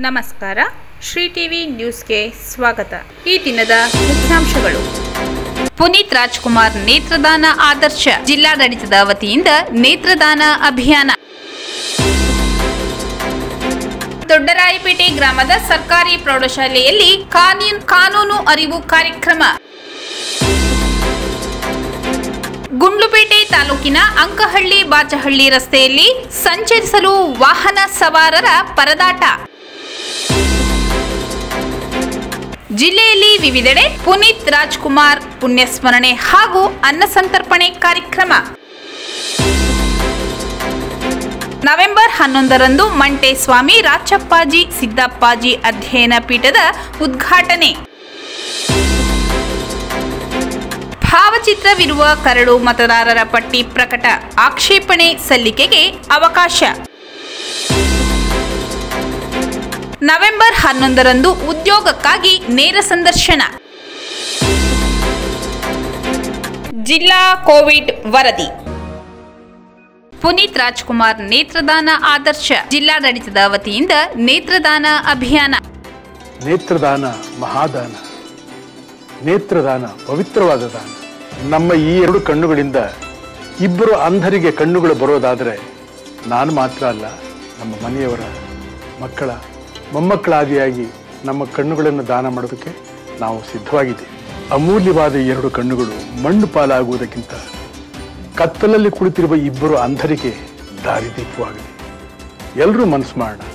ನಮಸ್ಕಾರ ಶ್ರೀ ಟಿವಿ ನ್ಯೂಸ್ಗೆ ಸ್ವಾಗತ ಈ ದಿನದ ಮುಖ್ಯಾಂಶಗಳು ಪುನೀತ್ ರಾಜ್ಕುಮಾರ್ ನೇತ್ರದಾನ ಆದರ್ಶ ಜಿಲ್ಲಾಡಳಿತದ ವತಿಯಿಂದ ನೇತ್ರದಾನ ಅಭಿಯಾನ ದೊಡ್ಡರಾಯಪೇಟೆ ಗ್ರಾಮದ ಸರ್ಕಾರಿ ಪ್ರೌಢಶಾಲೆಯಲ್ಲಿ ಕಾನೂನು ಕಾನೂನು ಅರಿವು ಕಾರ್ಯಕ್ರಮ ಗುಂಡ್ಲುಪೇಟೆ ತಾಲೂಕಿನ ಅಂಕಹಳ್ಳಿ ಬಾಚಹಳ್ಳಿ ರಸ್ತೆಯಲ್ಲಿ ಸಂಚರಿಸಲು ವಾಹನ ಸವಾರರ ಪರದಾಟ ಜಿಲ್ಲೆಯಲ್ಲಿ ವಿವಿಧೆಡೆ ಪುನೀತ್ ರಾಜ್ಕುಮಾರ್ ಪುಣ್ಯಸ್ಮರಣೆ ಹಾಗೂ ಅನ್ನಸಂತರ್ಪಣೆ ಕಾರ್ಯಕ್ರಮ ನವೆಂಬರ್ ಹನ್ನೊಂದರಂದು ಮಂಟೇಸ್ವಾಮಿ ರಾಚಪ್ಪಾಜಿ ಸಿದ್ದಪ್ಪಾಜಿ ಅಧ್ಯಯನ ಪೀಠದ ಉದ್ಘಾಟನೆ ಭಾವಚಿತ್ರವಿರುವ ಕರಡು ಮತದಾರರ ಪಟ್ಟಿ ಪ್ರಕಟ ಆಕ್ಷೇಪಣೆ ಸಲ್ಲಿಕೆಗೆ ಅವಕಾಶ ನವೆಂಬರ್ ಹನ್ನೊಂದರಂದು ಉದ್ಯೋಗಕ್ಕಾಗಿ ನೇರ ಸಂದರ್ಶನ ಜಿಲ್ಲಾ ಕೋವಿಡ್ ವರದಿ ಪುನೀತ್ ರಾಜ್ಕುಮಾರ್ ನೇತ್ರದಾನ ಆದರ್ಶ ಜಿಲ್ಲಾಡಳಿತದ ವತಿಯಿಂದ ನೇತ್ರದಾನ ಅಭಿಯಾನ ನೇತ್ರದಾನ ಮಹಾದಾನ ನೇತ್ರದಾನ ಪವಿತ್ರವಾದ ದಾನ ನಮ್ಮ ಈ ಎರಡು ಕಣ್ಣುಗಳಿಂದ ಇಬ್ಬರು ಅಂಧರಿಗೆ ಕಣ್ಣುಗಳು ಬರೋದಾದರೆ ನಾನು ಮಾತ್ರ ಅಲ್ಲ ನಮ್ಮ ಮನೆಯವರ ಮಕ್ಕಳ ಮೊಮ್ಮಕ್ಕಳಾದಿಯಾಗಿ ನಮ್ಮ ಕಣ್ಣುಗಳನ್ನು ದಾನ ಮಾಡೋದಕ್ಕೆ ನಾವು ಸಿದ್ಧವಾಗಿದ್ದೇವೆ ಅಮೂಲ್ಯವಾದ ಈ ಎರಡು ಕಣ್ಣುಗಳು ಮಣ್ಣು ಪಾಲಾಗುವುದಕ್ಕಿಂತ ಕತ್ತಲಲ್ಲಿ ಕುಳಿತಿರುವ ಇಬ್ಬರು ಅಂಧರಿಗೆ ದಾರಿದೀಪವಾಗಲಿ ಎಲ್ಲರೂ ಮನಸ್ಸು ಮಾಡೋಣ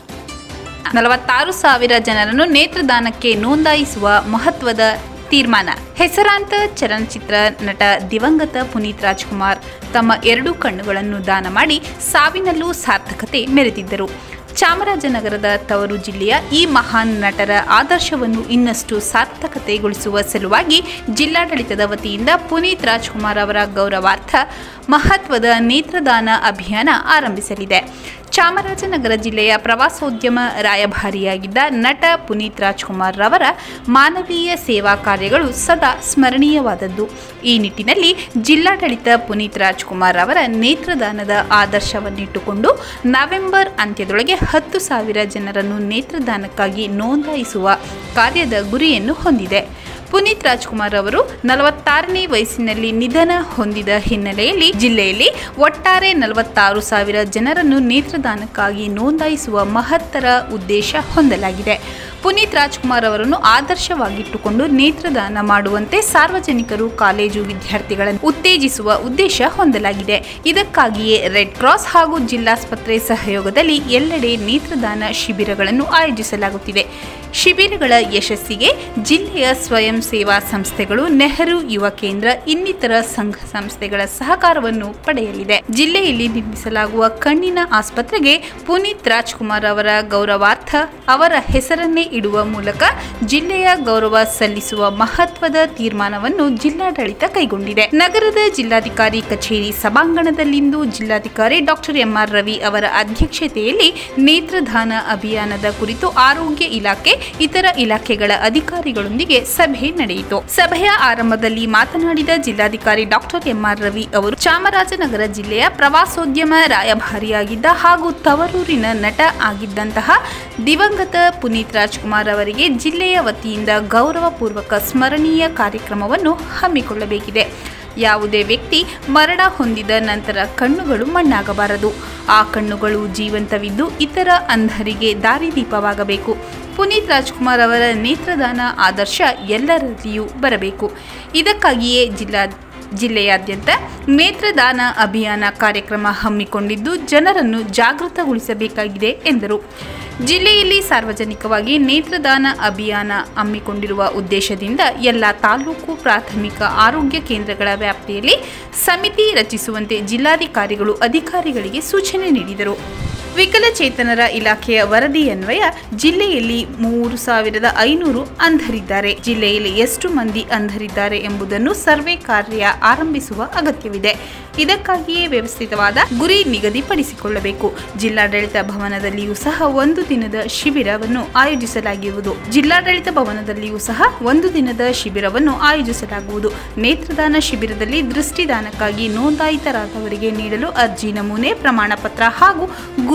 ನಲವತ್ತಾರು ಸಾವಿರ ಜನರನ್ನು ನೇತ್ರದಾನಕ್ಕೆ ನೋಂದಾಯಿಸುವ ಮಹತ್ವದ ತೀರ್ಮಾನ ಹೆಸರಾಂತ ಚಲನಚಿತ್ರ ನಟ ದಿವಂಗತ ಪುನೀತ್ ರಾಜ್ಕುಮಾರ್ ತಮ್ಮ ಎರಡೂ ಕಣ್ಣುಗಳನ್ನು ದಾನ ಮಾಡಿ ಸಾವಿನಲ್ಲೂ ಸಾರ್ಥಕತೆ ಮೆರೆದಿದ್ದರು ಚಾಮರಾಜನಗರದ ತವರು ಜಿಲ್ಲೆಯ ಈ ಮಹಾನ್ ನಟರ ಆದರ್ಶವನ್ನು ಇನ್ನಷ್ಟು ಸಾರ್ಥಕತೆಗೊಳಿಸುವ ಸಲುವಾಗಿ ಜಿಲ್ಲಾಡಳಿತದ ವತಿಯಿಂದ ಪುನೀತ್ ರಾಜ್ಕುಮಾರ್ ಅವರ ಗೌರವಾರ್ಥ ಮಹತ್ವದ ನೇತ್ರದಾನ ಅಭಿಯಾನ ಆರಂಭಿಸಲಿದೆ ಚಾಮರಾಜನಗರ ಜಿಲ್ಲೆಯ ಪ್ರವಾಸೋದ್ಯಮ ರಾಯಭಾರಿಯಾಗಿದ್ದ ನಟ ಪುನೀತ್ ರಾಜ್ಕುಮಾರ್ ರವರ ಮಾನವೀಯ ಸೇವಾ ಕಾರ್ಯಗಳು ಸದಾ ಸ್ಮರಣೀಯವಾದದ್ದು ಈ ನಿಟ್ಟಿನಲ್ಲಿ ಜಿಲ್ಲಾಡಳಿತ ಪುನೀತ್ ರಾಜ್ಕುಮಾರ್ ಅವರ ನೇತ್ರದಾನದ ಆದರ್ಶವನ್ನಿಟ್ಟುಕೊಂಡು ನವೆಂಬರ್ ಅಂತ್ಯದೊಳಗೆ ಹತ್ತು ಸಾವಿರ ಜನರನ್ನು ನೇತ್ರದಾನಕ್ಕಾಗಿ ನೋಂದಾಯಿಸುವ ಕಾರ್ಯದ ಗುರಿಯನ್ನು ಹೊಂದಿದೆ ಪುನೀತ್ ರಾಜ್ಕುಮಾರ್ ಅವರು ನಲವತ್ತಾರನೇ ವಯಸ್ಸಿನಲ್ಲಿ ನಿಧನ ಹೊಂದಿದ ಹಿನ್ನೆಲೆಯಲ್ಲಿ ಜಿಲ್ಲೆಯಲ್ಲಿ ಒಟ್ಟಾರೆ ನಲವತ್ತಾರು ಸಾವಿರ ಜನರನ್ನು ನೇತ್ರದಾನಕ್ಕಾಗಿ ನೋಂದಾಯಿಸುವ ಮಹತ್ತರ ಉದ್ದೇಶ ಹೊಂದಲಾಗಿದೆ ಪುನೀತ್ ರಾಜ್ಕುಮಾರ್ ಅವರನ್ನು ಆದರ್ಶವಾಗಿಟ್ಟುಕೊಂಡು ನೇತ್ರದಾನ ಮಾಡುವಂತೆ ಸಾರ್ವಜನಿಕರು ಕಾಲೇಜು ವಿದ್ಯಾರ್ಥಿಗಳನ್ನು ಉತ್ತೇಜಿಸುವ ಉದ್ದೇಶ ಹೊಂದಲಾಗಿದೆ ಇದಕ್ಕಾಗಿಯೇ ರೆಡ್ ಕ್ರಾಸ್ ಹಾಗೂ ಜಿಲ್ಲಾಸ್ಪತ್ರೆ ಸಹಯೋಗದಲ್ಲಿ ಎಲ್ಲೆಡೆ ನೇತ್ರದಾನ ಶಿಬಿರಗಳನ್ನು ಆಯೋಜಿಸಲಾಗುತ್ತಿದೆ ಶಿಬಿರಗಳ ಯಶಸ್ಸಿಗೆ ಜಿಲ್ಲೆಯ ಸ್ವಯಂ ಸೇವಾ ಸಂಸ್ಥೆಗಳು ನೆಹರು ಯುವ ಕೇಂದ್ರ ಇನ್ನಿತರ ಸಂಘ ಸಂಸ್ಥೆಗಳ ಸಹಕಾರವನ್ನು ಪಡೆಯಲಿದೆ ಜಿಲ್ಲೆಯಲ್ಲಿ ನಿರ್ಮಿಸಲಾಗುವ ಕಣ್ಣಿನ ಆಸ್ಪತ್ರೆಗೆ ಪುನೀತ್ ರಾಜ್ಕುಮಾರ್ ಅವರ ಗೌರವಾರ್ಥ ಅವರ ಹೆಸರನ್ನೇ ಇಡುವ ಮೂಲಕ ಜಿಲ್ಲೆಯ ಗೌರವ ಸಲ್ಲಿಸುವ ಮಹತ್ವದ ತೀರ್ಮಾನವನ್ನು ಜಿಲ್ಲಾಡಳಿತ ಕೈಗೊಂಡಿದೆ ನಗರದ ಜಿಲ್ಲಾಧಿಕಾರಿ ಕಚೇರಿ ಸಭಾಂಗಣದಲ್ಲಿಂದು ಜಿಲ್ಲಾಧಿಕಾರಿ ಡಾಕ್ಟರ್ ಎಂಆರ್ ರವಿ ಅವರ ಅಧ್ಯಕ್ಷತೆಯಲ್ಲಿ ನೇತ್ರದಾನ ಅಭಿಯಾನದ ಕುರಿತು ಆರೋಗ್ಯ ಇಲಾಖೆ ಇತರ ಇಲಾಖೆಗಳ ಅಧಿಕಾರಿಗಳೊಂದಿಗೆ ಸಭೆ ನಡೆಯಿತು ಸಭೆಯ ಆರಂಭದಲ್ಲಿ ಮಾತನಾಡಿದ ಜಿಲ್ಲಾಧಿಕಾರಿ ಡಾಕ್ಟರ್ ಎಂಆರ್ ರವಿ ಅವರು ಚಾಮರಾಜನಗರ ಜಿಲ್ಲೆಯ ಪ್ರವಾಸೋದ್ಯಮ ರಾಯಭಾರಿಯಾಗಿದ್ದ ಹಾಗೂ ತವರೂರಿನ ನಟ ಆಗಿದ್ದಂತಹ ದಿವಂಗತ ಪುನೀತ್ ರಾಜ್ಕುಮಾರ್ ಅವರಿಗೆ ಜಿಲ್ಲೆಯ ವತಿಯಿಂದ ಗೌರವಪೂರ್ವಕ ಸ್ಮರಣೀಯ ಕಾರ್ಯಕ್ರಮವನ್ನು ಹಮ್ಮಿಕೊಳ್ಳಬೇಕಿದೆ ಯಾವುದೇ ವ್ಯಕ್ತಿ ಮರಣ ಹೊಂದಿದ ನಂತರ ಕಣ್ಣುಗಳು ಮಣ್ಣಾಗಬಾರದು ಆ ಕಣ್ಣುಗಳು ಜೀವಂತವಿದ್ದು ಇತರ ಅಂಧರಿಗೆ ದಾರಿದೀಪವಾಗಬೇಕು ಪುನೀತ್ ರಾಜ್ಕುಮಾರ್ ಅವರ ನೇತ್ರದಾನ ಆದರ್ಶ ಎಲ್ಲರಲ್ಲಿಯೂ ಬರಬೇಕು ಇದಕ್ಕಾಗಿಯೇ ಜಿಲ್ಲಾ ಜಿಲ್ಲೆಯಾದ್ಯಂತ ನೇತ್ರದಾನ ಅಭಿಯಾನ ಕಾರ್ಯಕ್ರಮ ಹಮ್ಮಿಕೊಂಡಿದ್ದು ಜನರನ್ನು ಜಾಗೃತಗೊಳಿಸಬೇಕಾಗಿದೆ ಎಂದರು ಜಿಲ್ಲೆಯಲ್ಲಿ ಸಾರ್ವಜನಿಕವಾಗಿ ನೇತ್ರದಾನ ಅಭಿಯಾನ ಹಮ್ಮಿಕೊಂಡಿರುವ ಉದ್ದೇಶದಿಂದ ಎಲ್ಲ ತಾಲೂಕು ಪ್ರಾಥಮಿಕ ಆರೋಗ್ಯ ಕೇಂದ್ರಗಳ ವ್ಯಾಪ್ತಿಯಲ್ಲಿ ಸಮಿತಿ ರಚಿಸುವಂತೆ ಜಿಲ್ಲಾಧಿಕಾರಿಗಳು ಅಧಿಕಾರಿಗಳಿಗೆ ಸೂಚನೆ ನೀಡಿದರು ವಿಕಲಚೇತನರ ಇಲಾಖೆಯ ವರದಿಯನ್ವಯ ಜಿಲ್ಲೆಯಲ್ಲಿ ಮೂರು ಸಾವಿರದ ಐನೂರು ಅಂಧರಿದ್ದಾರೆ ಜಿಲ್ಲೆಯಲ್ಲಿ ಎಷ್ಟು ಮಂದಿ ಅಂಧರಿದ್ದಾರೆ ಎಂಬುದನ್ನು ಸರ್ವೆ ಕಾರ್ಯ ಆರಂಭಿಸುವ ಅಗತ್ಯವಿದೆ ಇದಕ್ಕಾಗಿಯೇ ವ್ಯವಸ್ಥಿತವಾದ ಗುರಿ ನಿಗದಿಪಡಿಸಿಕೊಳ್ಳಬೇಕು ಜಿಲ್ಲಾಡಳಿತ ಭವನದಲ್ಲಿಯೂ ಸಹ ಒಂದು ದಿನದ ಶಿಬಿರವನ್ನು ಆಯೋಜಿಸಲಾಗುವುದು ಜಿಲ್ಲಾಡಳಿತ ಭವನದಲ್ಲಿಯೂ ಸಹ ಒಂದು ದಿನದ ಶಿಬಿರವನ್ನು ಆಯೋಜಿಸಲಾಗುವುದು ನೇತ್ರದಾನ ಶಿಬಿರದಲ್ಲಿ ದೃಷ್ಟಿದಾನಕ್ಕಾಗಿ ನೋಂದಾಯಿತರಾದವರಿಗೆ ನೀಡಲು ಅರ್ಜಿ ನಮೂನೆ ಪ್ರಮಾಣ ಪತ್ರ ಹಾಗೂ ಗುರು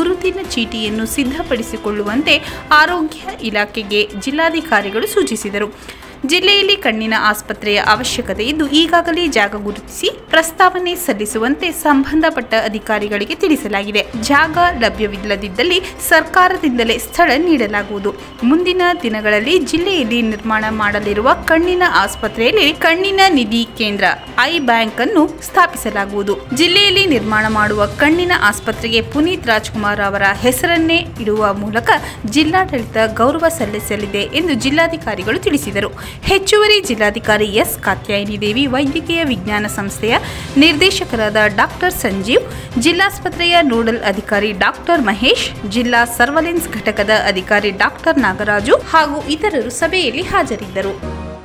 ಗುರುತಿನ ಚೀಟಿಯನ್ನು ಸಿದ್ಧಪಡಿಸಿಕೊಳ್ಳುವಂತೆ ಆರೋಗ್ಯ ಇಲಾಖೆಗೆ ಜಿಲ್ಲಾಧಿಕಾರಿಗಳು ಸೂಚಿಸಿದರು ಜಿಲ್ಲೆಯಲ್ಲಿ ಕಣ್ಣಿನ ಆಸ್ಪತ್ರೆಯ ಅವಶ್ಯಕತೆ ಇದ್ದು ಈಗಾಗಲೇ ಜಾಗ ಗುರುತಿಸಿ ಪ್ರಸ್ತಾವನೆ ಸಲ್ಲಿಸುವಂತೆ ಸಂಬಂಧಪಟ್ಟ ಅಧಿಕಾರಿಗಳಿಗೆ ತಿಳಿಸಲಾಗಿದೆ ಜಾಗ ಲಭ್ಯವಿಲ್ಲದಿದ್ದಲ್ಲಿ ಸರ್ಕಾರದಿಂದಲೇ ಸ್ಥಳ ನೀಡಲಾಗುವುದು ಮುಂದಿನ ದಿನಗಳಲ್ಲಿ ಜಿಲ್ಲೆಯಲ್ಲಿ ನಿರ್ಮಾಣ ಮಾಡಲಿರುವ ಕಣ್ಣಿನ ಆಸ್ಪತ್ರೆಯಲ್ಲಿ ಕಣ್ಣಿನ ನಿಧಿ ಕೇಂದ್ರ ಐ ಬ್ಯಾಂಕ್ ಅನ್ನು ಸ್ಥಾಪಿಸಲಾಗುವುದು ಜಿಲ್ಲೆಯಲ್ಲಿ ನಿರ್ಮಾಣ ಮಾಡುವ ಕಣ್ಣಿನ ಆಸ್ಪತ್ರೆಗೆ ಪುನೀತ್ ರಾಜ್ಕುಮಾರ್ ಅವರ ಹೆಸರನ್ನೇ ಇಡುವ ಮೂಲಕ ಜಿಲ್ಲಾಡಳಿತ ಗೌರವ ಸಲ್ಲಿಸಲಿದೆ ಎಂದು ಜಿಲ್ಲಾಧಿಕಾರಿಗಳು ತಿಳಿಸಿದರು ಹೆಚ್ಚುವರಿ ಜಿಲ್ಲಾಧಿಕಾರಿ ಎಸ್ ಕಾತ್ಯಾಯಿನಿ ದೇವಿ ವೈದ್ಯಕೀಯ ವಿಜ್ಞಾನ ಸಂಸ್ಥೆಯ ನಿರ್ದೇಶಕರಾದ ಡಾಕ್ಟರ್ ಸಂಜೀವ್ ಜಿಲ್ಲಾಸ್ಪತ್ರೆಯ ನೋಡಲ್ ಅಧಿಕಾರಿ ಡಾಕ್ಟರ್ ಮಹೇಶ್ ಜಿಲ್ಲಾ ಸರ್ವಲೆನ್ಸ್ ಘಟಕದ ಅಧಿಕಾರಿ ಡಾಕ್ಟರ್ ನಾಗರಾಜು ಹಾಗೂ ಇತರರು ಸಭೆಯಲ್ಲಿ ಹಾಜರಿದ್ದರು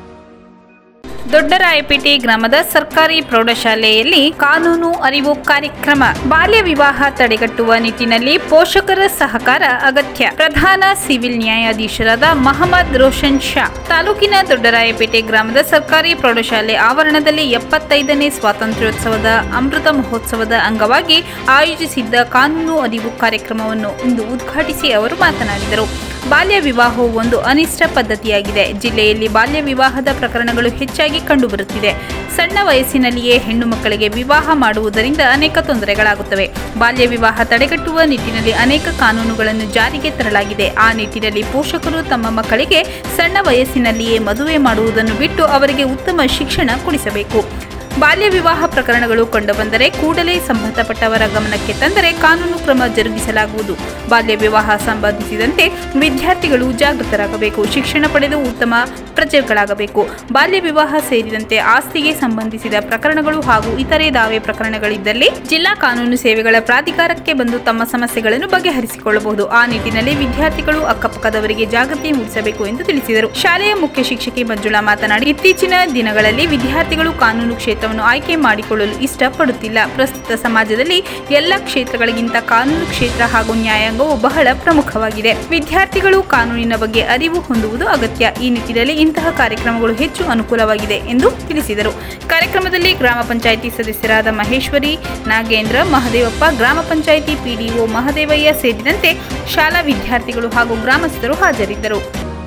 ದೊಡ್ಡರಾಯಪೇಟೆ ಗ್ರಾಮದ ಸರ್ಕಾರಿ ಪ್ರೌಢಶಾಲೆಯಲ್ಲಿ ಕಾನೂನು ಅರಿವು ಕಾರ್ಯಕ್ರಮ ಬಾಲ್ಯ ವಿವಾಹ ತಡೆಗಟ್ಟುವ ನಿಟ್ಟಿನಲ್ಲಿ ಪೋಷಕರ ಸಹಕಾರ ಅಗತ್ಯ ಪ್ರಧಾನ ಸಿವಿಲ್ ನ್ಯಾಯಾಧೀಶರಾದ ಮಹಮ್ಮದ್ ರೋಷನ್ ಶಾ ತಾಲೂಕಿನ ದೊಡ್ಡರಾಯಪೇಟೆ ಗ್ರಾಮದ ಸರ್ಕಾರಿ ಪ್ರೌಢಶಾಲೆ ಆವರಣದಲ್ಲಿ ಎಪ್ಪತ್ತೈದನೇ ಸ್ವಾತಂತ್ರ್ಯೋತ್ಸವದ ಅಮೃತ ಮಹೋತ್ಸವದ ಅಂಗವಾಗಿ ಆಯೋಜಿಸಿದ್ದ ಕಾನೂನು ಅರಿವು ಕಾರ್ಯಕ್ರಮವನ್ನು ಇಂದು ಉದ್ಘಾಟಿಸಿ ಅವರು ಮಾತನಾಡಿದರು ಬಾಲ್ಯ ವಿವಾಹವು ಒಂದು ಅನಿಷ್ಟ ಪದ್ಧತಿಯಾಗಿದೆ ಜಿಲ್ಲೆಯಲ್ಲಿ ಬಾಲ್ಯ ವಿವಾಹದ ಪ್ರಕರಣಗಳು ಹೆಚ್ಚಾಗಿ ಕಂಡುಬರುತ್ತಿದೆ ಸಣ್ಣ ವಯಸ್ಸಿನಲ್ಲಿಯೇ ಹೆಣ್ಣು ಮಕ್ಕಳಿಗೆ ವಿವಾಹ ಮಾಡುವುದರಿಂದ ಅನೇಕ ತೊಂದರೆಗಳಾಗುತ್ತವೆ ಬಾಲ್ಯ ವಿವಾಹ ತಡೆಗಟ್ಟುವ ನಿಟ್ಟಿನಲ್ಲಿ ಅನೇಕ ಕಾನೂನುಗಳನ್ನು ಜಾರಿಗೆ ತರಲಾಗಿದೆ ಆ ನಿಟ್ಟಿನಲ್ಲಿ ಪೋಷಕರು ತಮ್ಮ ಮಕ್ಕಳಿಗೆ ಸಣ್ಣ ವಯಸ್ಸಿನಲ್ಲಿಯೇ ಮದುವೆ ಮಾಡುವುದನ್ನು ಬಿಟ್ಟು ಅವರಿಗೆ ಉತ್ತಮ ಶಿಕ್ಷಣ ಕೊಡಿಸಬೇಕು ಬಾಲ್ಯ ವಿವಾಹ ಪ್ರಕರಣಗಳು ಕಂಡುಬಂದರೆ ಕೂಡಲೇ ಸಂಬಂಧಪಟ್ಟವರ ಗಮನಕ್ಕೆ ತಂದರೆ ಕಾನೂನು ಕ್ರಮ ಜರುಗಿಸಲಾಗುವುದು ಬಾಲ್ಯ ವಿವಾಹ ಸಂಬಂಧಿಸಿದಂತೆ ವಿದ್ಯಾರ್ಥಿಗಳು ಜಾಗೃತರಾಗಬೇಕು ಶಿಕ್ಷಣ ಪಡೆದು ಉತ್ತಮ ಪ್ರಜೆಗಳಾಗಬೇಕು ಬಾಲ್ಯ ವಿವಾಹ ಸೇರಿದಂತೆ ಆಸ್ತಿಗೆ ಸಂಬಂಧಿಸಿದ ಪ್ರಕರಣಗಳು ಹಾಗೂ ಇತರೆ ದಾವೆ ಪ್ರಕರಣಗಳಿದ್ದಲ್ಲಿ ಜಿಲ್ಲಾ ಕಾನೂನು ಸೇವೆಗಳ ಪ್ರಾಧಿಕಾರಕ್ಕೆ ಬಂದು ತಮ್ಮ ಸಮಸ್ಯೆಗಳನ್ನು ಬಗೆಹರಿಸಿಕೊಳ್ಳಬಹುದು ಆ ನಿಟ್ಟಿನಲ್ಲಿ ವಿದ್ಯಾರ್ಥಿಗಳು ಅಕ್ಕಪಕ್ಕದವರಿಗೆ ಜಾಗೃತಿ ಮೂಡಿಸಬೇಕು ಎಂದು ತಿಳಿಸಿದರು ಶಾಲೆಯ ಮುಖ್ಯ ಶಿಕ್ಷಕಿ ಮಂಜುಳಾ ಮಾತನಾಡಿ ಇತ್ತೀಚಿನ ದಿನಗಳಲ್ಲಿ ವಿದ್ಯಾರ್ಥಿಗಳು ಕಾನೂನು ಕ್ಷೇತ್ರವನ್ನು ಆಯ್ಕೆ ಮಾಡಿಕೊಳ್ಳಲು ಇಷ್ಟಪಡುತ್ತಿಲ್ಲ ಪ್ರಸ್ತುತ ಸಮಾಜದಲ್ಲಿ ಎಲ್ಲ ಕ್ಷೇತ್ರಗಳಿಗಿಂತ ಕಾನೂನು ಕ್ಷೇತ್ರ ಹಾಗೂ ನ್ಯಾಯಾಂಗವು ಬಹಳ ಪ್ರಮುಖವಾಗಿದೆ ವಿದ್ಯಾರ್ಥಿಗಳು ಕಾನೂನಿನ ಬಗ್ಗೆ ಅರಿವು ಹೊಂದುವುದು ಅಗತ್ಯ ಈ ನಿಟ್ಟಿನಲ್ಲಿ ಇಂತಹ ಕಾರ್ಯಕ್ರಮಗಳು ಹೆಚ್ಚು ಅನುಕೂಲವಾಗಿದೆ ಎಂದು ತಿಳಿಸಿದರು ಕಾರ್ಯಕ್ರಮದಲ್ಲಿ ಗ್ರಾಮ ಪಂಚಾಯಿತಿ ಸದಸ್ಯರಾದ ಮಹೇಶ್ವರಿ ನಾಗೇಂದ್ರ ಮಹದೇವಪ್ಪ ಗ್ರಾಮ ಪಂಚಾಯಿತಿ ಪಿಡಿಒ ಮಹದೇವಯ್ಯ ಸೇರಿದಂತೆ ಶಾಲಾ ವಿದ್ಯಾರ್ಥಿಗಳು ಹಾಗೂ ಗ್ರಾಮಸ್ಥರು ಹಾಜರಿದ್ದರು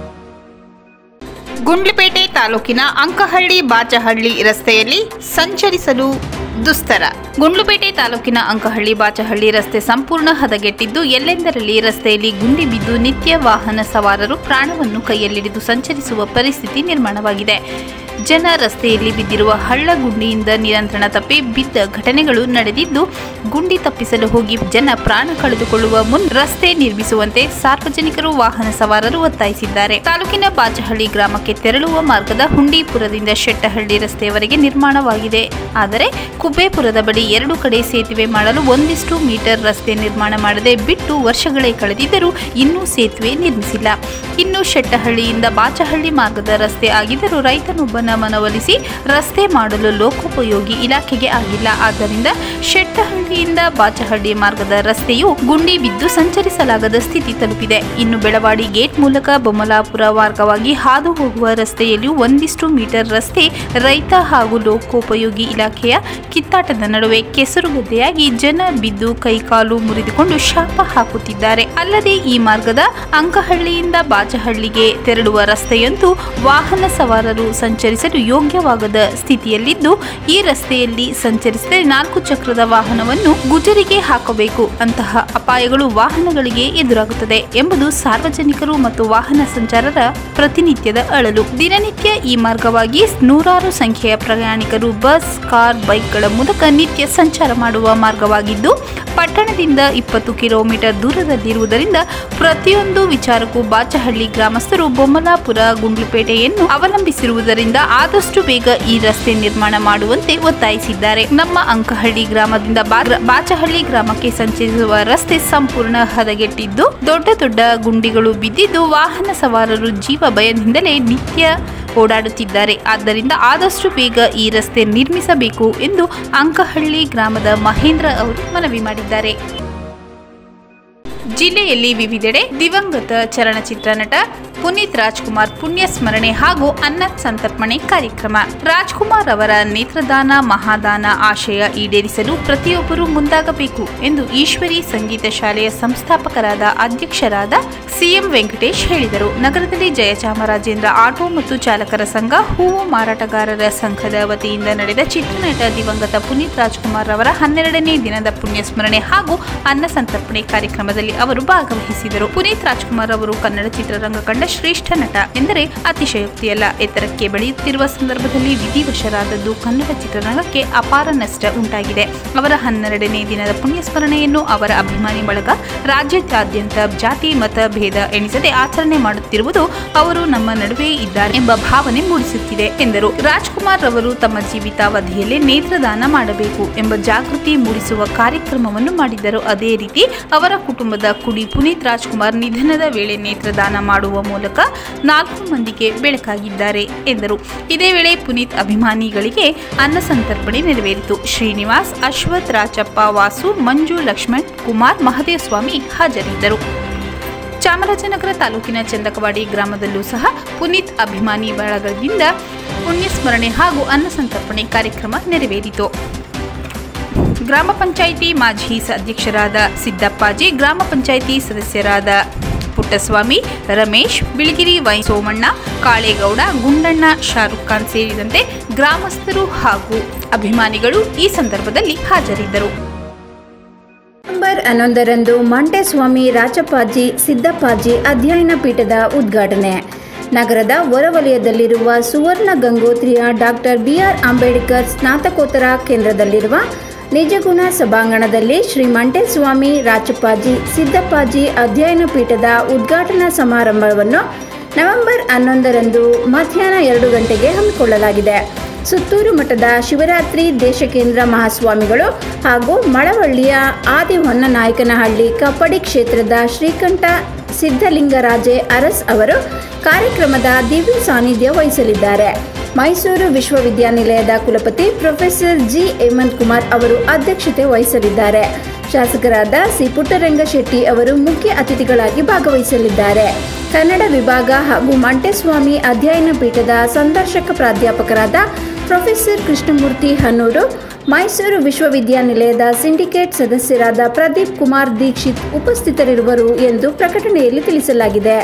ಗುಂಡ್ಲುಪೇಟೆ ತಾಲೂಕಿನ ಅಂಕಹಳ್ಳಿ ಬಾಚಹಳ್ಳಿ ರಸ್ತೆಯಲ್ಲಿ ಸಂಚರಿಸಲು ದುಸ್ತರ ಗುಂಡ್ಲುಪೇಟೆ ತಾಲೂಕಿನ ಅಂಕಹಳ್ಳಿ ಬಾಚಹಳ್ಳಿ ರಸ್ತೆ ಸಂಪೂರ್ಣ ಹದಗೆಟ್ಟಿದ್ದು ಎಲ್ಲೆಂದರಲ್ಲಿ ರಸ್ತೆಯಲ್ಲಿ ಗುಂಡಿ ಬಿದ್ದು ನಿತ್ಯ ವಾಹನ ಸವಾರರು ಪ್ರಾಣವನ್ನು ಕೈಯಲ್ಲಿಡಿದು ಸಂಚರಿಸುವ ಪರಿಸ್ಥಿತಿ ನಿರ್ಮಾಣವಾಗಿದೆ ಜನ ರಸ್ತೆಯಲ್ಲಿ ಬಿದ್ದಿರುವ ಹಳ್ಳ ಗುಂಡಿಯಿಂದ ನಿಯಂತ್ರಣ ತಪ್ಪಿ ಬಿದ್ದ ಘಟನೆಗಳು ನಡೆದಿದ್ದು ಗುಂಡಿ ತಪ್ಪಿಸಲು ಹೋಗಿ ಜನ ಪ್ರಾಣ ಕಳೆದುಕೊಳ್ಳುವ ಮುನ್ ರಸ್ತೆ ನಿರ್ಮಿಸುವಂತೆ ಸಾರ್ವಜನಿಕರು ವಾಹನ ಸವಾರರು ಒತ್ತಾಯಿಸಿದ್ದಾರೆ ತಾಲೂಕಿನ ಬಾಚಹಳ್ಳಿ ಗ್ರಾಮಕ್ಕೆ ತೆರಳುವ ಮಾರ್ಗದ ಹುಂಡೀಪುರದಿಂದ ಶೆಟ್ಟಹಳ್ಳಿ ರಸ್ತೆಯವರೆಗೆ ನಿರ್ಮಾಣವಾಗಿದೆ ಆದರೆ ಕುಬ್ಬೇಪುರದ ಬಳಿ ಎರಡು ಕಡೆ ಸೇತುವೆ ಮಾಡಲು ಒಂದಿಷ್ಟು ಮೀಟರ್ ರಸ್ತೆ ನಿರ್ಮಾಣ ಮಾಡದೆ ಬಿಟ್ಟು ವರ್ಷಗಳೇ ಕಳೆದಿದ್ದರೂ ಇನ್ನೂ ಸೇತುವೆ ನಿರ್ಮಿಸಿಲ್ಲ ಇನ್ನು ಶೆಟ್ಟಹಳ್ಳಿಯಿಂದ ಬಾಚಹಳ್ಳಿ ಮಾರ್ಗದ ರಸ್ತೆ ಆಗಿದ್ದರೂ ರೈತನೊಬ್ಬನ ಮನವೊಲಿಸಿ ರಸ್ತೆ ಮಾಡಲು ಲೋಕೋಪಯೋಗಿ ಇಲಾಖೆಗೆ ಆಗಿಲ್ಲ ಆದ್ದರಿಂದ ಶೆಟ್ಟಹಳ್ಳಿಯಿಂದ ಬಾಚಹಳ್ಳಿ ಮಾರ್ಗದ ರಸ್ತೆಯು ಗುಂಡಿ ಬಿದ್ದು ಸಂಚರಿಸಲಾಗದ ಸ್ಥಿತಿ ತಲುಪಿದೆ ಇನ್ನು ಬೆಳವಾಡಿ ಗೇಟ್ ಮೂಲಕ ಬೊಮ್ಮಲಾಪುರ ಮಾರ್ಗವಾಗಿ ಹಾದು ಹೋಗುವ ರಸ್ತೆಯಲ್ಲಿಯೂ ಒಂದಿಷ್ಟು ಮೀಟರ್ ರಸ್ತೆ ರೈತ ಹಾಗೂ ಲೋಕೋಪಯೋಗಿ ಇಲಾಖೆಯ ಕಿತ್ತಾಟದ ನಡುವೆ ಕೆಸರುಗದ್ದೆಯಾಗಿ ಜನ ಬಿದ್ದು ಕೈಕಾಲು ಮುರಿದುಕೊಂಡು ಶಾಪ ಹಾಕುತ್ತಿದ್ದಾರೆ ಅಲ್ಲದೆ ಈ ಮಾರ್ಗದ ಅಂಕಹಳ್ಳಿಯಿಂದ ಬಾಚಹಳ್ಳಿಗೆ ತೆರಳುವ ರಸ್ತೆಯಂತೂ ವಾಹನ ಸವಾರರು ಸಂಚರಿಸಲು ಯೋಗ್ಯವಾಗದ ಸ್ಥಿತಿಯಲ್ಲಿದ್ದು ಈ ರಸ್ತೆಯಲ್ಲಿ ಸಂಚರಿಸಿದರೆ ನಾಲ್ಕು ಚಕ್ರದ ವಾಹನವನ್ನು ಗುಜರಿಗೆ ಹಾಕಬೇಕು ಅಂತಹ ಅಪಾಯಗಳು ವಾಹನಗಳಿಗೆ ಎದುರಾಗುತ್ತದೆ ಎಂಬುದು ಸಾರ್ವಜನಿಕರು ಮತ್ತು ವಾಹನ ಸಂಚಾರರ ಪ್ರತಿನಿತ್ಯದ ಅಳಲು ದಿನನಿತ್ಯ ಈ ಮಾರ್ಗವಾಗಿ ನೂರಾರು ಸಂಖ್ಯೆಯ ಪ್ರಯಾಣಿಕರು ಬಸ್ ಕಾರ್ ಬೈಕ್ಗಳ ಮೂಲಕ ನಿತ್ಯ ಸಂಚಾರ ಮಾಡುವ ಮಾರ್ಗವಾಗಿದ್ದು ಪಟ್ಟಣದಿಂದ ಇಪ್ಪತ್ತು ಕಿಲೋಮೀಟರ್ ದೂರದಲ್ಲಿರುವುದರಿಂದ ಪ್ರತಿಯೊಂದು ವಿಚಾರಕ್ಕೂ ಬಾಚಹಳ್ಳಿ ಗ್ರಾಮಸ್ಥರು ಬೊಮ್ಮಲಾಪುರ ಗುಂಡ್ಲುಪೇಟೆಯನ್ನು ಅವಲಂಬಿಸಿರುವುದರಿಂದ ಆದಷ್ಟು ಬೇಗ ಈ ರಸ್ತೆ ನಿರ್ಮಾಣ ಮಾಡುವಂತೆ ಒತ್ತಾಯಿಸಿದ್ದಾರೆ ನಮ್ಮ ಅಂಕಹಳ್ಳಿ ಗ್ರಾಮದಿಂದ ಬಾ- ಬಾಚಹಳ್ಳಿ ಗ್ರಾಮಕ್ಕೆ ಸಂಚರಿಸುವ ರಸ್ತೆ ಸಂಪೂರ್ಣ ಹದಗೆಟ್ಟಿದ್ದು ದೊಡ್ಡ ದೊಡ್ಡ ಗುಂಡಿಗಳು ಬಿದ್ದಿದ್ದು ವಾಹನ ಸವಾರರು ಜೀವ ಭಯದಿಂದಲೇ ನಿತ್ಯ ಓಡಾಡುತ್ತಿದ್ದಾರೆ ಆದ್ದರಿಂದ ಆದಷ್ಟು ಬೇಗ ಈ ರಸ್ತೆ ನಿರ್ಮಿಸಬೇಕು ಎಂದು ಅಂಕಹಳ್ಳಿ ಗ್ರಾಮದ ಮಹೇಂದ್ರ ಅವರು ಮನವಿ ಮಾಡಿದ್ದಾರೆ ಜಿಲ್ಲೆಯಲ್ಲಿ ವಿವಿಧೆಡೆ ದಿವಂಗತ ಚಲನಚಿತ್ರ ನಟ ಪುನೀತ್ ರಾಜ್ಕುಮಾರ್ ಪುಣ್ಯ ಸ್ಮರಣೆ ಹಾಗೂ ಅನ್ನ ಸಂತರ್ಪಣೆ ಕಾರ್ಯಕ್ರಮ ರಾಜ್ಕುಮಾರ್ ಅವರ ನೇತ್ರದಾನ ಮಹಾದಾನ ಆಶಯ ಈಡೇರಿಸಲು ಪ್ರತಿಯೊಬ್ಬರೂ ಮುಂದಾಗಬೇಕು ಎಂದು ಈಶ್ವರಿ ಸಂಗೀತ ಶಾಲೆಯ ಸಂಸ್ಥಾಪಕರಾದ ಅಧ್ಯಕ್ಷರಾದ ಸಿಎಂ ವೆಂಕಟೇಶ್ ಹೇಳಿದರು ನಗರದಲ್ಲಿ ಜಯಚಾಮರಾಜೇಂದ್ರ ಆಟೋ ಮತ್ತು ಚಾಲಕರ ಸಂಘ ಹೂವು ಮಾರಾಟಗಾರರ ಸಂಘದ ವತಿಯಿಂದ ನಡೆದ ಚಿತ್ರನಟ ದಿವಂಗತ ಪುನೀತ್ ರಾಜ್ಕುಮಾರ್ ಅವರ ಹನ್ನೆರಡನೇ ದಿನದ ಪುಣ್ಯ ಸ್ಮರಣೆ ಹಾಗೂ ಅನ್ನ ಸಂತರ್ಪಣೆ ಕಾರ್ಯಕ್ರಮದಲ್ಲಿ ಅವರು ಭಾಗವಹಿಸಿದರು ಪುನೀತ್ ರಾಜ್ಕುಮಾರ್ ಅವರು ಕನ್ನಡ ಚಿತ್ರರಂಗ ಕಂಡ ಶ್ರೇಷ್ಠ ನಟ ಎಂದರೆ ಅತಿಶಯೋಕ್ತಿಯಲ್ಲ ಎತ್ತರಕ್ಕೆ ಬೆಳೆಯುತ್ತಿರುವ ಸಂದರ್ಭದಲ್ಲಿ ವಿಧಿವಶರಾದದ್ದು ಕನ್ನಡ ಚಿತ್ರರಂಗಕ್ಕೆ ಅಪಾರ ನಷ್ಟ ಉಂಟಾಗಿದೆ ಅವರ ಹನ್ನೆರಡನೇ ದಿನದ ಪುಣ್ಯ ಸ್ಮರಣೆಯನ್ನು ಅವರ ಅಭಿಮಾನಿ ಬಳಗ ರಾಜ್ಯಾದ್ಯಂತ ಜಾತಿ ಮತ ಭೇದ ಎಣಿಸದೆ ಆಚರಣೆ ಮಾಡುತ್ತಿರುವುದು ಅವರು ನಮ್ಮ ನಡುವೆ ಇದ್ದಾರೆ ಎಂಬ ಭಾವನೆ ಮೂಡಿಸುತ್ತಿದೆ ಎಂದರು ರಾಜ್ಕುಮಾರ್ ಅವರು ತಮ್ಮ ಜೀವಿತಾವಧಿಯಲ್ಲೇ ನೇತ್ರದಾನ ಮಾಡಬೇಕು ಎಂಬ ಜಾಗೃತಿ ಮೂಡಿಸುವ ಕಾರ್ಯಕ್ರಮವನ್ನು ಮಾಡಿದ್ದರು ಅದೇ ರೀತಿ ಅವರ ಕುಟುಂಬದ ಕುಡಿ ಪುನೀತ್ ರಾಜ್ಕುಮಾರ್ ನಿಧನದ ವೇಳೆ ನೇತ್ರದಾನ ಮಾಡುವ ಮೂಲಕ ನಾಲ್ಕು ಮಂದಿಗೆ ಬೆಳಕಾಗಿದ್ದಾರೆ ಎಂದರು ಇದೇ ವೇಳೆ ಪುನೀತ್ ಅಭಿಮಾನಿಗಳಿಗೆ ಅನ್ನ ಸಂತರ್ಪಣೆ ನೆರವೇರಿತು ಶ್ರೀನಿವಾಸ್ ಅಶ್ವಥ್ ರಾಜಪ್ಪ ವಾಸು ಮಂಜು ಲಕ್ಷ್ಮಣ್ ಕುಮಾರ್ ಮಹದೇವಸ್ವಾಮಿ ಹಾಜರಿದ್ದರು ಚಾಮರಾಜನಗರ ತಾಲೂಕಿನ ಚಂದಕವಾಡಿ ಗ್ರಾಮದಲ್ಲೂ ಸಹ ಪುನೀತ್ ಅಭಿಮಾನಿ ಬಳಗದಿಂದ ಪುಣ್ಯ ಸ್ಮರಣೆ ಹಾಗೂ ಅನ್ನ ಸಂತರ್ಪಣೆ ಕಾರ್ಯಕ್ರಮ ನೆರವೇರಿತು ಗ್ರಾಮ ಪಂಚಾಯಿತಿ ಮಾಜಿ ಅಧ್ಯಕ್ಷರಾದ ಸಿದ್ದಪ್ಪಾಜಿ ಗ್ರಾಮ ಪಂಚಾಯಿತಿ ಸದಸ್ಯರಾದ ಪುಟ್ಟಸ್ವಾಮಿ ರಮೇಶ್ ಬಿಳಿಗಿರಿ ವೈ ಸೋಮಣ್ಣ ಕಾಳೇಗೌಡ ಗುಂಡಣ್ಣ ಶಾರುಖ್ ಖಾನ್ ಸೇರಿದಂತೆ ಗ್ರಾಮಸ್ಥರು ಹಾಗೂ ಅಭಿಮಾನಿಗಳು ಈ ಸಂದರ್ಭದಲ್ಲಿ ಹಾಜರಿದ್ದರು ನವೆಂಬರ್ ಹನ್ನೊಂದರಂದು ಮಂಟೇಸ್ವಾಮಿ ರಾಚಪ್ಪಾಜಿ ಸಿದ್ದಪ್ಪಾಜಿ ಅಧ್ಯಯನ ಪೀಠದ ಉದ್ಘಾಟನೆ ನಗರದ ಹೊರವಲಯದಲ್ಲಿರುವ ಸುವರ್ಣ ಗಂಗೋತ್ರಿಯ ಡಾಕ್ಟರ್ ಬಿಆರ್ ಅಂಬೇಡ್ಕರ್ ಸ್ನಾತಕೋತ್ತರ ಕೇಂದ್ರದಲ್ಲಿರುವ ನಿಜಗುಣ ಸಭಾಂಗಣದಲ್ಲಿ ಶ್ರೀ ಮಂಟೇಸ್ವಾಮಿ ರಾಚಪ್ಪಾಜಿ ಸಿದ್ದಪ್ಪಾಜಿ ಅಧ್ಯಯನ ಪೀಠದ ಉದ್ಘಾಟನಾ ಸಮಾರಂಭವನ್ನು ನವೆಂಬರ್ ಹನ್ನೊಂದರಂದು ಮಧ್ಯಾಹ್ನ ಎರಡು ಗಂಟೆಗೆ ಹಮ್ಮಿಕೊಳ್ಳಲಾಗಿದೆ ಸುತ್ತೂರು ಮಠದ ಶಿವರಾತ್ರಿ ದೇಶಕೇಂದ್ರ ಮಹಾಸ್ವಾಮಿಗಳು ಹಾಗೂ ಮಳವಳ್ಳಿಯ ಆದಿ ಹೊನ್ನನಾಯಕನಹಳ್ಳಿ ಕಪ್ಪಡಿ ಕ್ಷೇತ್ರದ ಶ್ರೀಕಂಠ ಸಿದ್ಧಲಿಂಗರಾಜೆ ಅರಸ್ ಅವರು ಕಾರ್ಯಕ್ರಮದ ದಿವ್ಯ ಸಾನ್ನಿಧ್ಯ ವಹಿಸಲಿದ್ದಾರೆ ಮೈಸೂರು ವಿಶ್ವವಿದ್ಯಾನಿಲಯದ ಕುಲಪತಿ ಪ್ರೊಫೆಸರ್ ಜಿ ಹೇಮಂತ್ ಕುಮಾರ್ ಅವರು ಅಧ್ಯಕ್ಷತೆ ವಹಿಸಲಿದ್ದಾರೆ ಶಾಸಕರಾದ ಸಿ ಪುಟ್ಟರಂಗ ಶೆಟ್ಟಿ ಅವರು ಮುಖ್ಯ ಅತಿಥಿಗಳಾಗಿ ಭಾಗವಹಿಸಲಿದ್ದಾರೆ ಕನ್ನಡ ವಿಭಾಗ ಹಾಗೂ ಮಂಟೇಸ್ವಾಮಿ ಅಧ್ಯಯನ ಪೀಠದ ಸಂದರ್ಶಕ ಪ್ರಾಧ್ಯಾಪಕರಾದ ಪ್ರೊಫೆಸರ್ ಕೃಷ್ಣಮೂರ್ತಿ ಹನ್ನೂರು ಮೈಸೂರು ವಿಶ್ವವಿದ್ಯಾನಿಲಯದ ಸಿಂಡಿಕೇಟ್ ಸದಸ್ಯರಾದ ಪ್ರದೀಪ್ ಕುಮಾರ್ ದೀಕ್ಷಿತ್ ಉಪಸ್ಥಿತರಿರುವರು ಎಂದು ಪ್ರಕಟಣೆಯಲ್ಲಿ ತಿಳಿಸಲಾಗಿದೆ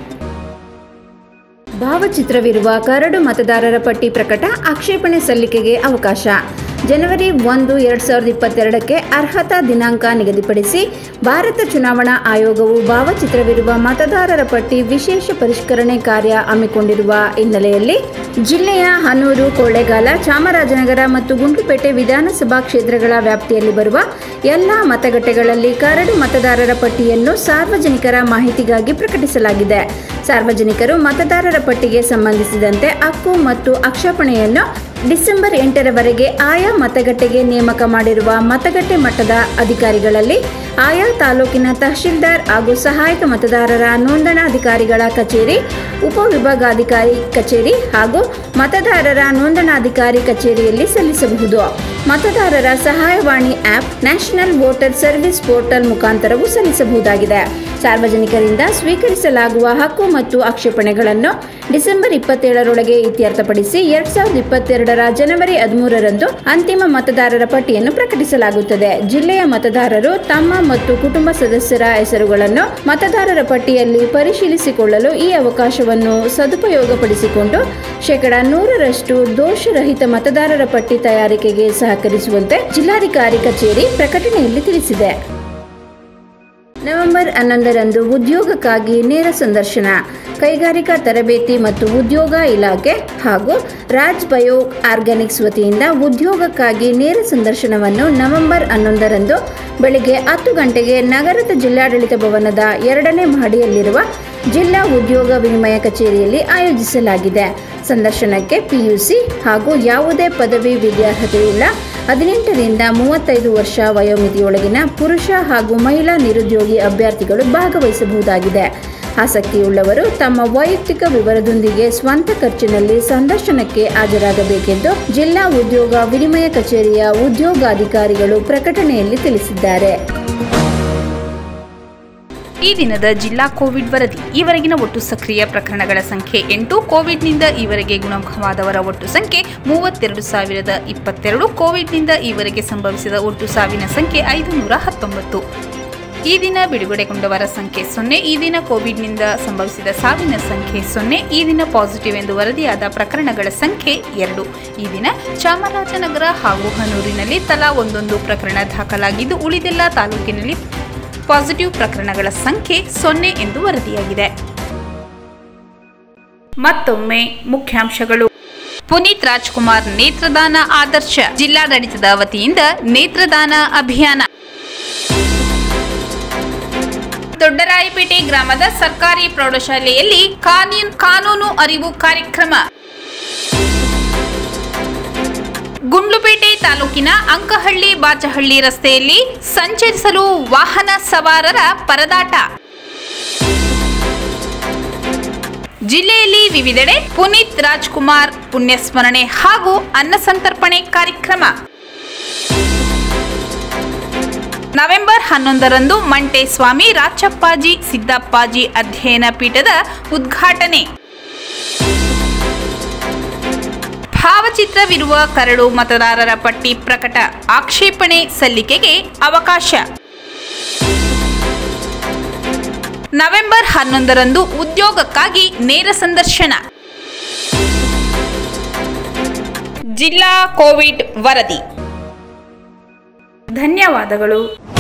ಭಾವಚಿತ್ರವಿರುವ ಕರಡು ಮತದಾರರ ಪಟ್ಟಿ ಪ್ರಕಟ ಆಕ್ಷೇಪಣೆ ಸಲ್ಲಿಕೆಗೆ ಅವಕಾಶ ಜನವರಿ ಒಂದು ಎರಡು ಸಾವಿರದ ಇಪ್ಪತ್ತೆರಡಕ್ಕೆ ಅರ್ಹತಾ ದಿನಾಂಕ ನಿಗದಿಪಡಿಸಿ ಭಾರತ ಚುನಾವಣಾ ಆಯೋಗವು ಭಾವಚಿತ್ರವಿರುವ ಮತದಾರರ ಪಟ್ಟಿ ವಿಶೇಷ ಪರಿಷ್ಕರಣೆ ಕಾರ್ಯ ಹಮ್ಮಿಕೊಂಡಿರುವ ಹಿನ್ನೆಲೆಯಲ್ಲಿ ಜಿಲ್ಲೆಯ ಹನೂರು ಕೊಳ್ಳೇಗಾಲ ಚಾಮರಾಜನಗರ ಮತ್ತು ಗುಂಡ್ಲುಪೇಟೆ ವಿಧಾನಸಭಾ ಕ್ಷೇತ್ರಗಳ ವ್ಯಾಪ್ತಿಯಲ್ಲಿ ಬರುವ ಎಲ್ಲ ಮತಗಟ್ಟೆಗಳಲ್ಲಿ ಕರಡು ಮತದಾರರ ಪಟ್ಟಿಯನ್ನು ಸಾರ್ವಜನಿಕರ ಮಾಹಿತಿಗಾಗಿ ಪ್ರಕಟಿಸಲಾಗಿದೆ ಸಾರ್ವಜನಿಕರು ಮತದಾರರ ಪಟ್ಟಿಗೆ ಸಂಬಂಧಿಸಿದಂತೆ ಹಕ್ಕು ಮತ್ತು ಆಕ್ಷೇಪಣೆಯನ್ನು ಡಿಸೆಂಬರ್ ಎಂಟರವರೆಗೆ ಆಯಾ ಮತಗಟ್ಟೆಗೆ ನೇಮಕ ಮಾಡಿರುವ ಮತಗಟ್ಟೆ ಮಟ್ಟದ ಅಧಿಕಾರಿಗಳಲ್ಲಿ ಆಯಾ ತಾಲೂಕಿನ ತಹಶೀಲ್ದಾರ್ ಹಾಗೂ ಸಹಾಯಕ ಮತದಾರರ ನೋಂದಣಾಧಿಕಾರಿಗಳ ಕಚೇರಿ ಉಪವಿಭಾಗಾಧಿಕಾರಿ ಕಚೇರಿ ಹಾಗೂ ಮತದಾರರ ನೋಂದಣಾಧಿಕಾರಿ ಕಚೇರಿಯಲ್ಲಿ ಸಲ್ಲಿಸಬಹುದು ಮತದಾರರ ಸಹಾಯವಾಣಿ app national voter service portal ಮುಖಾಂತರವೂ ಸಲ್ಲಿಸಬಹುದಾಗಿದೆ ಸಾರ್ವಜನಿಕರಿಂದ ಸ್ವೀಕರಿಸಲಾಗುವ ಹಕ್ಕು ಮತ್ತು ಆಕ್ಷೇಪಣೆಗಳನ್ನು ಡಿಸೆಂಬರ್ ಇಪ್ಪತ್ತೇಳರೊಳಗೆ ಇತ್ಯರ್ಥಪಡಿಸಿ ಎರಡ್ ಸಾವಿರದ ಇಪ್ಪತ್ತೆರಡರ ಜನವರಿ ಹದಿಮೂರರಂದು ಅಂತಿಮ ಮತದಾರರ ಪಟ್ಟಿಯನ್ನು ಪ್ರಕಟಿಸಲಾಗುತ್ತದೆ ಜಿಲ್ಲೆಯ ಮತದಾರರು ತಮ್ಮ ಮತ್ತು ಕುಟುಂಬ ಸದಸ್ಯರ ಹೆಸರುಗಳನ್ನು ಮತದಾರರ ಪಟ್ಟಿಯಲ್ಲಿ ಪರಿಶೀಲಿಸಿಕೊಳ್ಳಲು ಈ ಅವಕಾಶವನ್ನು ಸದುಪಯೋಗಪಡಿಸಿಕೊಂಡು ಶೇಕಡ ನೂರರಷ್ಟು ದೋಷರಹಿತ ಮತದಾರರ ಪಟ್ಟಿ ತಯಾರಿಕೆಗೆ ಸಹಕರಿಸುವಂತೆ ಜಿಲ್ಲಾಧಿಕಾರಿ ಕಚೇರಿ ಪ್ರಕಟಣೆಯಲ್ಲಿ ತಿಳಿಸಿದೆ ನವೆಂಬರ್ ಹನ್ನೊಂದರಂದು ಉದ್ಯೋಗಕ್ಕಾಗಿ ನೇರ ಸಂದರ್ಶನ ಕೈಗಾರಿಕಾ ತರಬೇತಿ ಮತ್ತು ಉದ್ಯೋಗ ಇಲಾಖೆ ಹಾಗೂ ರಾಜ್ ಬಯೋ ಆರ್ಗ್ಯಾನಿಕ್ಸ್ ವತಿಯಿಂದ ಉದ್ಯೋಗಕ್ಕಾಗಿ ನೇರ ಸಂದರ್ಶನವನ್ನು ನವೆಂಬರ್ ಹನ್ನೊಂದರಂದು ಬೆಳಗ್ಗೆ ಹತ್ತು ಗಂಟೆಗೆ ನಗರದ ಜಿಲ್ಲಾಡಳಿತ ಭವನದ ಎರಡನೇ ಮಹಡಿಯಲ್ಲಿರುವ ಜಿಲ್ಲಾ ಉದ್ಯೋಗ ವಿನಿಮಯ ಕಚೇರಿಯಲ್ಲಿ ಆಯೋಜಿಸಲಾಗಿದೆ ಸಂದರ್ಶನಕ್ಕೆ ಪಿಯುಸಿ ಹಾಗೂ ಯಾವುದೇ ಪದವಿ ವಿದ್ಯಾರ್ಹತೆಯುಳ್ಳ ಹದಿನೆಂಟರಿಂದ ಮೂವತ್ತೈದು ವರ್ಷ ವಯೋಮಿತಿಯೊಳಗಿನ ಪುರುಷ ಹಾಗೂ ಮಹಿಳಾ ನಿರುದ್ಯೋಗಿ ಅಭ್ಯರ್ಥಿಗಳು ಭಾಗವಹಿಸಬಹುದಾಗಿದೆ ಆಸಕ್ತಿಯುಳ್ಳವರು ತಮ್ಮ ವೈಯಕ್ತಿಕ ವಿವರದೊಂದಿಗೆ ಸ್ವಂತ ಖರ್ಚಿನಲ್ಲಿ ಸಂದರ್ಶನಕ್ಕೆ ಹಾಜರಾಗಬೇಕೆಂದು ಜಿಲ್ಲಾ ಉದ್ಯೋಗ ವಿನಿಮಯ ಕಚೇರಿಯ ಉದ್ಯೋಗಾಧಿಕಾರಿಗಳು ಪ್ರಕಟಣೆಯಲ್ಲಿ ತಿಳಿಸಿದ್ದಾರೆ ಈ ದಿನದ ಜಿಲ್ಲಾ ಕೋವಿಡ್ ವರದಿ ಈವರೆಗಿನ ಒಟ್ಟು ಸಕ್ರಿಯ ಪ್ರಕರಣಗಳ ಸಂಖ್ಯೆ ಎಂಟು ಕೋವಿಡ್ನಿಂದ ಈವರೆಗೆ ಗುಣಮುಖವಾದವರ ಒಟ್ಟು ಸಂಖ್ಯೆ ಮೂವತ್ತೆರಡು ಸಾವಿರದ ಇಪ್ಪತ್ತೆರಡು ಕೋವಿಡ್ನಿಂದ ಈವರೆಗೆ ಸಂಭವಿಸಿದ ಒಟ್ಟು ಸಾವಿನ ಸಂಖ್ಯೆ ಐದು ನೂರ ಹತ್ತೊಂಬತ್ತು ಈ ದಿನ ಬಿಡುಗಡೆಗೊಂಡವರ ಸಂಖ್ಯೆ ಸೊನ್ನೆ ಈ ದಿನ ಕೋವಿಡ್ನಿಂದ ಸಂಭವಿಸಿದ ಸಾವಿನ ಸಂಖ್ಯೆ ಸೊನ್ನೆ ಈ ದಿನ ಪಾಸಿಟಿವ್ ಎಂದು ವರದಿಯಾದ ಪ್ರಕರಣಗಳ ಸಂಖ್ಯೆ ಎರಡು ಈ ದಿನ ಚಾಮರಾಜನಗರ ಹಾಗೂ ಹನೂರಿನಲ್ಲಿ ತಲಾ ಒಂದೊಂದು ಪ್ರಕರಣ ದಾಖಲಾಗಿದ್ದು ಉಳಿದೆಲ್ಲ ತಾಲೂಕಿನಲ್ಲಿ ಪಾಸಿಟಿವ್ ಪ್ರಕರಣಗಳ ಸಂಖ್ಯೆ ಸೊನ್ನೆ ಎಂದು ವರದಿಯಾಗಿದೆ ಮತ್ತೊಮ್ಮೆ ಮುಖ್ಯಾಂಶಗಳು ಪುನೀತ್ ರಾಜ್ಕುಮಾರ್ ನೇತ್ರದಾನ ಆದರ್ಶ ಜಿಲ್ಲಾಡಳಿತದ ವತಿಯಿಂದ ನೇತ್ರದಾನ ಅಭಿಯಾನ ದೊಡ್ಡರಾಯಪೇಟೆ ಗ್ರಾಮದ ಸರ್ಕಾರಿ ಪ್ರೌಢಶಾಲೆಯಲ್ಲಿ ಕಾನೂನು ಕಾನೂನು ಅರಿವು ಕಾರ್ಯಕ್ರಮ ಗುಂಡ್ಲುಪೇಟೆ ತಾಲೂಕಿನ ಅಂಕಹಳ್ಳಿ ಬಾಚಹಳ್ಳಿ ರಸ್ತೆಯಲ್ಲಿ ಸಂಚರಿಸಲು ವಾಹನ ಸವಾರರ ಪರದಾಟ ಜಿಲ್ಲೆಯಲ್ಲಿ ವಿವಿಧೆಡೆ ಪುನೀತ್ ರಾಜ್ಕುಮಾರ್ ಪುಣ್ಯಸ್ಮರಣೆ ಹಾಗೂ ಅನ್ನಸಂತರ್ಪಣೆ ಕಾರ್ಯಕ್ರಮ ನವೆಂಬರ್ ಹನ್ನೊಂದರಂದು ಮಂಟೇಸ್ವಾಮಿ ರಾಚಪ್ಪಾಜಿ ಸಿದ್ದಪ್ಪಾಜಿ ಅಧ್ಯಯನ ಪೀಠದ ಉದ್ಘಾಟನೆ ಭಾವಚಿತ್ರವಿರುವ ಕರಡು ಮತದಾರರ ಪಟ್ಟಿ ಪ್ರಕಟ ಆಕ್ಷೇಪಣೆ ಸಲ್ಲಿಕೆಗೆ ಅವಕಾಶ ನವೆಂಬರ್ ಹನ್ನೊಂದರಂದು ಉದ್ಯೋಗಕ್ಕಾಗಿ ನೇರ ಸಂದರ್ಶನ ಜಿಲ್ಲಾ ಕೋವಿಡ್ ವರದಿ ಧನ್ಯವಾದಗಳು